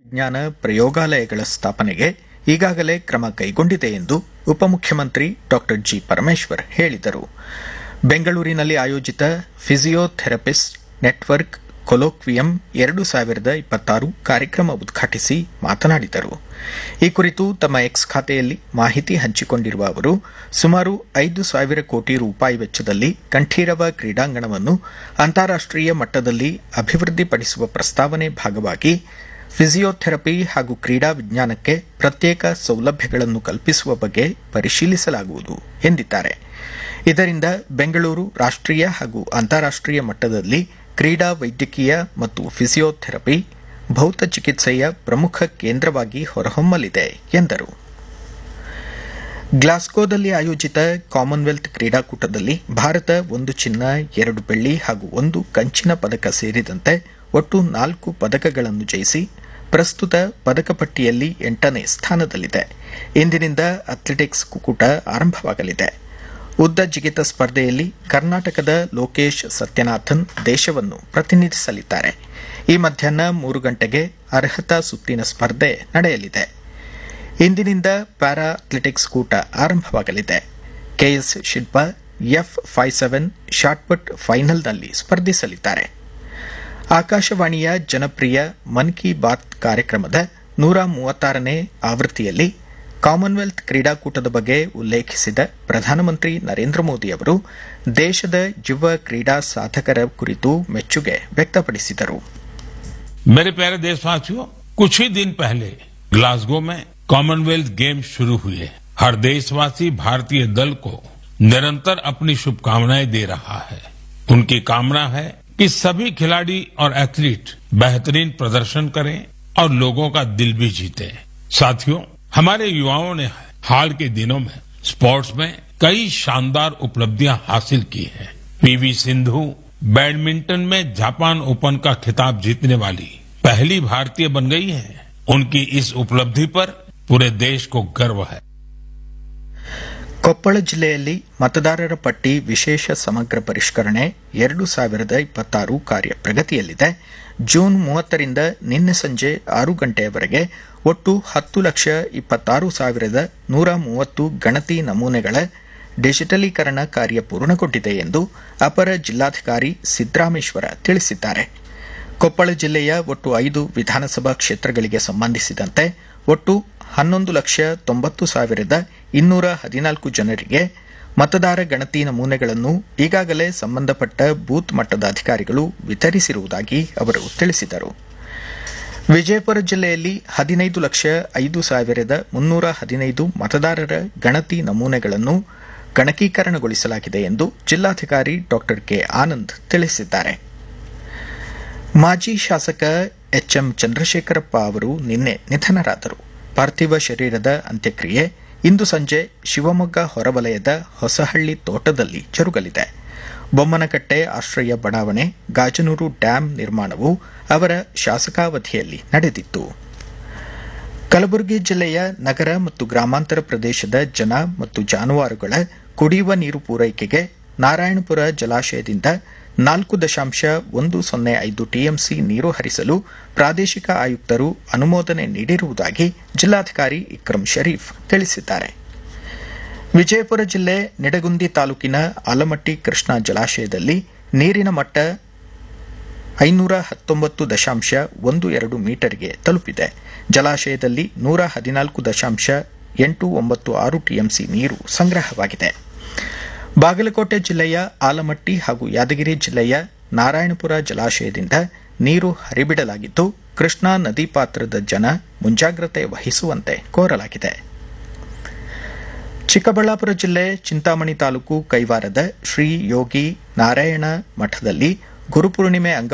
ವಿಜ್ಞಾನ ಪ್ರಯೋಗಾಲಯಗಳ ಸ್ಥಾಪನೆಗೆ ಈಗಾಗಲೇ ಕ್ರಮ ಕೈಗೊಂಡಿದೆ ಎಂದು ಉಪಮುಖ್ಯಮಂತ್ರಿ ಡಾ ಜಿ ಪರಮೇಶ್ವರ್ ಹೇಳಿದರು ಬೆಂಗಳೂರಿನಲ್ಲಿ ಆಯೋಜಿತ ಫಿಸಿಯೋಥೆರಪಿಸ್ಟ್ ನೆಟ್ವರ್ಕ್ ಕೊಲೋಕ್ವಿಯಂ ಎರಡು ಸಾವಿರದ ಇಪ್ಪತ್ತಾರು ಕಾರ್ಯಕ್ರಮ ಉದ್ಘಾಟಿಸಿ ಮಾತನಾಡಿದರು ಈ ಕುರಿತು ತಮ್ಮ ಎಕ್ಸ್ ಖಾತೆಯಲ್ಲಿ ಮಾಹಿತಿ ಹಂಚಿಕೊಂಡಿರುವ ಅವರು ಸುಮಾರು ಐದು ಸಾವಿರ ಕೋಟಿ ರೂಪಾಯಿ ವೆಚ್ಚದಲ್ಲಿ ಕಂಠೀರವ ಕ್ರೀಡಾಂಗಣವನ್ನು ಅಂತಾರಾಷ್ಟೀಯ ಮಟ್ಟದಲ್ಲಿ ಅಭಿವೃದ್ಧಿಪಡಿಸುವ ಪ್ರಸ್ತಾವನೆ ಭಾಗವಾಗಿ ಫಿಸಿಯೋಥೆರಪಿ ಹಾಗೂ ಕ್ರೀಡಾ ವಿಜ್ಞಾನಕ್ಕೆ ಪ್ರತ್ಯೇಕ ಸೌಲಭ್ಯಗಳನ್ನು ಕಲ್ಪಿಸುವ ಬಗ್ಗೆ ಪರಿಶೀಲಿಸಲಾಗುವುದು ಎಂದಿದ್ದಾರೆ ಇದರಿಂದ ಬೆಂಗಳೂರು ರಾಷ್ಟೀಯ ಹಾಗೂ ಅಂತಾರಾಷ್ಟೀಯ ಮಟ್ಟದಲ್ಲಿ ಕ್ರೀಡಾ ವೈದ್ಯಕೀಯ ಮತ್ತು ಫಿಸಿಯೋಥೆರಪಿ ಭೌತ ಚಿಕಿತ್ಸೆಯ ಪ್ರಮುಖ ಕೇಂದ್ರವಾಗಿ ಹೊರಹೊಮ್ಮಲಿದೆ ಎಂದರು ಗ್ಲಾಸ್ಗೋದಲ್ಲಿ ಆಯೋಜಿತ ಕಾಮನ್ವೆಲ್ತ್ ಕ್ರೀಡಾಕೂಟದಲ್ಲಿ ಭಾರತ ಒಂದು ಚಿನ್ನ ಎರಡು ಬೆಳ್ಳಿ ಹಾಗೂ ಒಂದು ಕಂಚಿನ ಪದಕ ಸೇರಿದಂತೆ ಒಟ್ಟು ನಾಲ್ಕು ಪದಕಗಳನ್ನು ಜಯಿಸಿ ಪ್ರಸ್ತುತ ಪದಕ ಪಟ್ಟಿಯಲ್ಲಿ ಎಂಟನೇ ಸ್ಥಾನದಲ್ಲಿದೆ ಇಂದಿನಿಂದ ಅಥ್ಲೆಟಿಕ್ಸ್ ಕುಕೂಟ ಆರಂಭವಾಗಲಿದೆ ಉದ್ದ ಜಿಗಿತ ಸ್ಪರ್ಧೆಯಲ್ಲಿ ಕರ್ನಾಟಕದ ಲೋಕೇಶ್ ಸತ್ಯನಾಥನ್ ದೇಶವನ್ನು ಪ್ರತಿನಿಧಿಸಲಿದ್ದಾರೆ ಈ ಮಧ್ಯಾಹ್ನ ಮೂರು ಗಂಟೆಗೆ ಅರ್ಹತಾ ಸುತ್ತಿನ ಸ್ಪರ್ಧೆ ನಡೆಯಲಿದೆ ಇಂದಿನಿಂದ ಪ್ಯಾರಾ ಅಥ್ಲೆಟಿಕ್ಸ್ ಕೂಟ ಆರಂಭವಾಗಲಿದೆ KS Shilpa F five seven shot put ಫೈನಲ್ನಲ್ಲಿ ಸ್ಪರ್ಧಿಸಲಿದ್ದಾರೆ ಆಕಾಶವಾಣಿಯ ಜನಪ್ರಿಯ ಮನ್ ಕಿ ಬಾತ್ ಕಾರ್ಯಕ್ರಮದ ನೂರ ಮೂವತ್ತಾರನೇ ಆವೃತ್ತಿಯಲ್ಲಿ ಕಾಮನ್ವೆಲ್ತ್ ಕ್ರೀಡಾಕೂಟದ ಬಗ್ಗೆ ಉಲ್ಲೇಖಿಸಿದ ಪ್ರಧಾನಮಂತ್ರಿ ನರೇಂದ್ರ ಮೋದಿ ಅವರು ದೇಶದ ಯುವ ಕ್ರೀಡಾ ಸಾಧಕರ ಕುರಿತು ಮೆಚ್ಚುಗೆ ವ್ಯಕ್ತಪಡಿಸಿದರು मेरे प्यारे देशवासियों कुछ ही दिन पहले ग्लासगो में कॉमनवेल्थ गेम्स शुरू हुए हर देशवासी भारतीय दल को निरंतर अपनी शुभकामनाएं दे रहा है उनकी कामना है कि सभी खिलाड़ी और एथलीट बेहतरीन प्रदर्शन करें और लोगों का दिल भी जीते साथियों हमारे युवाओं ने हाल के दिनों में स्पोर्ट्स में कई शानदार उपलब्धियां हासिल की हैं पीवी सिंधु बैडमिंटन में जापान ओपन का खिताब जीतने वाली पहली भारतीय बन गई है उनकी इस उपलब्धि पर पूरे देश को गर्व है ಕೊಪ್ಪಳ ಜಿಲ್ಲೆಯಲ್ಲಿ ಮತದಾರರ ಪಟ್ಟಿ ವಿಶೇಷ ಸಮಗ್ರ ಪರಿಷ್ಕರಣೆ ಎರಡು ಸಾವಿರದ ಇಪ್ಪತ್ತಾರು ಕಾರ್ಯ ಪ್ರಗತಿಯಲ್ಲಿದೆ ಜೂನ್ ಮೂವತ್ತರಿಂದ ನಿನ್ನೆ ಸಂಜೆ ಆರು ಗಂಟೆಯವರೆಗೆ ಒಟ್ಟು ಹತ್ತು ಲಕ್ಷ ಇಪ್ಪತ್ತಾರು ಸಾವಿರದ ನೂರ ಮೂವತ್ತು ಗಣತಿ ನಮೂನೆಗಳ ಡಿಜಿಟಲೀಕರಣ ಕಾರ್ಯ ಪೂರ್ಣಗೊಂಡಿದೆ ಎಂದು ಅಪರ ಜಿಲ್ಲಾಧಿಕಾರಿ ಸಿದ್ದರಾಮೇಶ್ವರ ತಿಳಿಸಿದ್ದಾರೆ ಕೊಪ್ಪಳ ಜಿಲ್ಲೆಯ ಒಟ್ಟು ಐದು ವಿಧಾನಸಭಾ ಕ್ಷೇತ್ರಗಳಿಗೆ ಸಂಬಂಧಿಸಿದಂತೆ ಒಟ್ಟು ಹನ್ನೊಂದು ಲಕ್ಷ ತೊಂಬತ್ತು ಸಾವಿರದ ಇನ್ನೂರ ಹದಿನಾಲ್ಕು ಜನರಿಗೆ ಮತದಾರ ಗಣತಿ ನಮೂನೆಗಳನ್ನು ಈಗಾಗಲೇ ಸಂಬಂಧಪಟ್ಟ ಬೂತ್ ಮಟ್ಟದ ಅಧಿಕಾರಿಗಳು ವಿತರಿಸಿರುವುದಾಗಿ ಅವರು ತಿಳಿಸಿದರು ವಿಜಯಪುರ ಜಿಲ್ಲೆಯಲ್ಲಿ ಹದಿನೈದು ಲಕ್ಷ ಐದು ಸಾವಿರದ ಮುನ್ನೂರ ಹದಿನೈದು ಮತದಾರರ ಗಣತಿ ನಮೂನೆಗಳನ್ನು ಗಣಕೀಕರಣಗೊಳಿಸಲಾಗಿದೆ ಎಂದು ಜಿಲ್ಲಾಧಿಕಾರಿ ಡಾ ಕೆ ಆನಂದ್ ತಿಳಿಸಿದ್ದಾರೆ ಮಾಜಿ ಶಾಸಕ ಎಚ್ಎಂ ಚಂದ್ರಶೇಖರಪ್ಪ ಅವರು ನಿನ್ನೆ ನಿಧನರಾದರು ಪಾರ್ಥಿವ ಶರೀರದ ಅಂತ್ಯಕ್ರಿಯೆ ಇಂದು ಸಂಜೆ ಶಿವಮೊಗ್ಗ ಹೊರವಲಯದ ಹೊಸಹಳ್ಳಿ ತೋಟದಲ್ಲಿ ಜರುಗಲಿದೆ ಬೊಮ್ಮನಕಟ್ಟೆ ಆಶ್ರಯ ಬಡಾವಣೆ ಗಾಜನೂರು ಡ್ಯಾಂ ನಿರ್ಮಾಣವು ಅವರ ಶಾಸಕಾವಧಿಯಲ್ಲಿ ನಡೆದಿತ್ತು ಕಲಬುರಗಿ ಜಿಲ್ಲೆಯ ನಗರ ಮತ್ತು ಗ್ರಾಮಾಂತರ ಪ್ರದೇಶದ ಜನ ಮತ್ತು ಜಾನುವಾರುಗಳ ಕುಡಿಯುವ ನೀರು ಪೂರೈಕೆಗೆ ನಾರಾಯಣಪುರ ಜಲಾಶಯದಿಂದ ನಾಲ್ಕು ದಶಾಂಶ ಒಂದು ಸೊನ್ನೆ ಐದು ಟಿಎಂಸಿ ನೀರು ಹರಿಸಲು ಪ್ರಾದೇಶಿಕ ಆಯುಕ್ತರು ಅನುಮೋದನೆ ನೀಡಿರುವುದಾಗಿ ಜಿಲ್ಲಾಧಿಕಾರಿ ಇಕ್ರಂ ಶರೀಫ್ ತಿಳಿಸಿದ್ದಾರೆ ವಿಜಯಪುರ ಜಿಲ್ಲೆ ನಿಡಗುಂದಿ ತಾಲೂಕಿನ ಆಲಮಟ್ಟಿ ಕೃಷ್ಣಾ ಜಲಾಶಯದಲ್ಲಿ ನೀರಿನ ಮಟ್ಟ ಐನೂರ ಹತ್ತೊಂಬತ್ತು ದಶಾಂಶ ಒಂದು ಎರಡು ಮೀಟರ್ಗೆ ತಲುಪಿದೆ ಜಲಾಶಯದಲ್ಲಿ ನೂರ ಹದಿನಾಲ್ಕು ದಶಾಂಶ ಎಂಟು ಒಂಬತ್ತು ಆರು ಟಿಎಂಸಿ ನೀರು ಸಂಗ್ರಹವಾಗಿದೆ ಬಾಗಲಕೋಟೆ ಜಿಲ್ಲೆಯ ಆಲಮಟ್ಟಿ ಹಾಗೂ ಯಾದಗಿರಿ ಜಿಲ್ಲೆಯ ನಾರಾಯಣಪುರ ಜಲಾಶಯದಿಂದ ನೀರು ಹರಿಬಿಡಲಾಗಿದ್ದು ಕೃಷ್ಣಾ ನದಿ ಪಾತ್ರದ ಜನ ಮುಂಜಾಗ್ರತೆ ವಹಿಸುವಂತೆ ಕೋರಲಾಗಿದೆ ಚಿಕ್ಕಬಳ್ಳಾಪುರ ಜಿಲ್ಲೆ ಚಿಂತಾಮಣಿ ತಾಲೂಕು ಕೈವಾರದ ಶ್ರೀ ಯೋಗಿ ನಾರಾಯಣ ಮಠದಲ್ಲಿ ಗುರುಪೂರ್ಣಿಮೆ ಅಂಗ